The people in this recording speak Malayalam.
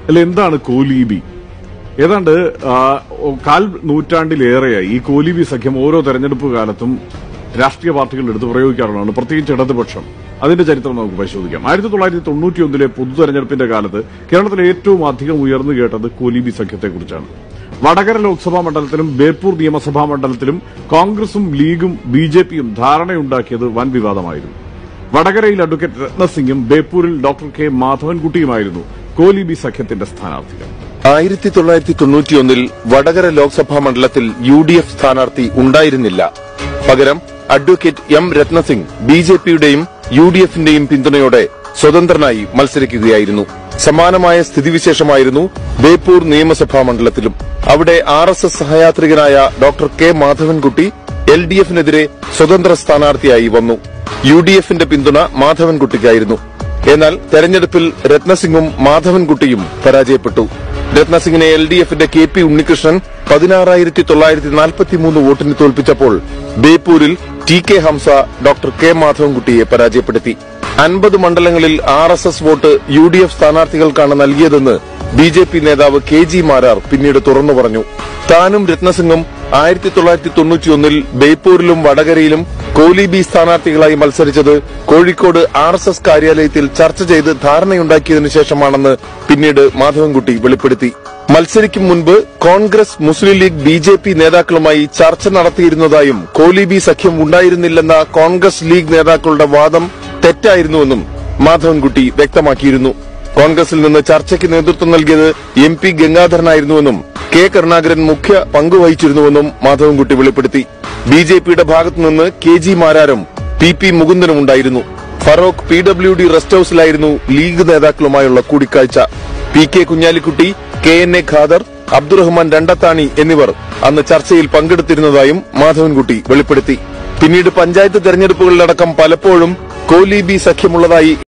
അല്ല എന്താണ് കോലീബി ഏതാണ്ട് ആ, കാൽ നൂറ്റാണ്ടിലേറെയായി ഈ കോലീബി സഖ്യം ഓരോ തെരഞ്ഞെടുപ്പ് കാലത്തും രാഷ്ട്രീയ പാർട്ടികൾ എടുത്ത് പ്രയോഗിക്കാറുള്ളതാണ് പ്രത്യേകിച്ച് ഇടതുപക്ഷം അതിന്റെ ചരിത്രം നമുക്ക് പരിശോധിക്കാം ആയിരത്തി തൊള്ളായിരത്തി തൊണ്ണൂറ്റിയൊന്നിലെ പൊതു തെരഞ്ഞെടുപ്പിന്റെ കാലത്ത് കേരളത്തിൽ ഏറ്റവും അധികം ഉയർന്നു കേട്ടത് കോലീബി സഖ്യത്തെക്കുറിച്ചാണ് വടകര ലോക്സഭാ മണ്ഡലത്തിലും ബേപ്പൂർ നിയമസഭാ മണ്ഡലത്തിലും കോൺഗ്രസും ലീഗും ബി ജെ പിയും ധാരണയുണ്ടാക്കിയത് വൻ വിവാദമായിരുന്നു വടകരയിൽ അഡ്വക്കേറ്റ് രത്നസിംഗും ബേപ്പൂരിൽ ഡോക്ടർ കെ മാധവൻകുട്ടിയുമായിരുന്നു കോലീബി സഖ്യത്തിന്റെ സ്ഥാനാർത്ഥികൾ ആയിരത്തി തൊള്ളായിരത്തി തൊണ്ണൂറ്റിയൊന്നിൽ വടകര ലോക്സഭാ മണ്ഡലത്തിൽ യു ഡി എഫ് സ്ഥാനാർത്ഥി ഉണ്ടായിരുന്നില്ല പകരം advocate M Ratnasingh B J പിയുടെയും യു ഡി എഫിന്റെയും പിന്തുണയോടെ സ്വതന്ത്രനായി മത്സരിക്കുകയായിരുന്നു സമാനമായ സ്ഥിതിവിശേഷമായിരുന്നു ബേപ്പൂർ നിയമസഭാ മണ്ഡലത്തിലും അവിടെ ആർ എസ് എസ് സഹയാത്രികനായ ഡോക്ടർ കെ മാധവൻകുട്ടി എൽ ഡി എഫിനെതിരെ സ്വതന്ത്ര സ്ഥാനാർത്ഥിയായി വന്നു യു ഡി എഫിന്റെ പിന്തുണ മാധവൻകുട്ടിക്കായിരുന്നു എന്നാൽ തെരഞ്ഞെടുപ്പിൽ രത്നസിംഗും മാധവൻകുട്ടിയും പരാജയപ്പെട്ടു രത്നസിംഗിനെ എൽ ഡി എഫിന്റെ കെ പി ഉണ്ണികൃഷ്ണൻ പതിനാറായിരത്തി തൊള്ളായിരത്തി നാൽപ്പത്തിമൂന്ന് വോട്ടിന് തോൽപ്പിച്ചപ്പോൾ ബേപ്പൂരിൽ T K Hamsa doctor K മാധവൻകുട്ടിയെ പരാജയപ്പെടുത്തി അൻപത് മണ്ഡലങ്ങളിൽ ആർ എസ് എസ് വോട്ട് യു ഡി എഫ് സ്ഥാനാർത്ഥികൾക്കാണ് നൽകിയതെന്ന് ബി ജെ പി നേതാവ് കെ ജി മാരാർ പിന്നീട് തുറന്നു പറഞ്ഞു താനും രത്നസിംഗും ആയിരത്തി തൊള്ളായിരത്തി തൊണ്ണൂറ്റിയൊന്നിൽ ബേപ്പൂരിലും വടകരയിലും കോലീബി സ്ഥാനാർത്ഥികളായി മത്സരിച്ചത് കോഴിക്കോട് ആർ എസ് എസ് കാര്യാലയത്തിൽ ചർച്ച ചെയ്ത് ധാരണയുണ്ടാക്കിയതിനു ശേഷമാണെന്ന് പിന്നീട് മാധവൻകുട്ടി വെളിപ്പെടുത്തി മത്സരിക്കും മുൻപ് Congress Muslim League B J P നേതാക്കളുമായി ചർച്ച നടത്തിയിരുന്നതായും കോലീബി സഖ്യം ഉണ്ടായിരുന്നില്ലെന്ന കോൺഗ്രസ് ലീഗ് നേതാക്കളുടെ വാദം തെറ്റായിരുന്നുവെന്നും മാധവൻകുട്ടി വ്യക്തമാക്കിയിരുന്നു കോൺഗ്രസിൽ നിന്ന് ചർച്ചയ്ക്ക് നേതൃത്വം നൽകിയത് എം പി ഗംഗാധരനായിരുന്നുവെന്നും കെ കരുണാകരൻ മുഖ്യ പങ്കുവഹിച്ചിരുന്നുവെന്നും മാധവൻകുട്ടി വെളിപ്പെടുത്തി ബി ജെ പിയുടെ ഭാഗത്തുനിന്ന് കെ ജി മാരാരും പി പി മുകുന്ദനും ഉണ്ടായിരുന്നു Feroke P W D rest ഹൌസിലായിരുന്നു ലീഗ് നേതാക്കളുമായുള്ള കൂടിക്കാഴ്ച P K Kunhalikutty K N A Khader Abdurahman Randathani എന്നിവർ അന്ന് ചർച്ചയിൽ പങ്കെടുത്തിരുന്നതായും മാധവൻകുട്ടി വെളിപ്പെടുത്തി പിന്നീട് പഞ്ചായത്ത് തെരഞ്ഞെടുപ്പുകളിലടക്കം പലപ്പോഴും കോലീബി സഖ്യമുള്ളതായി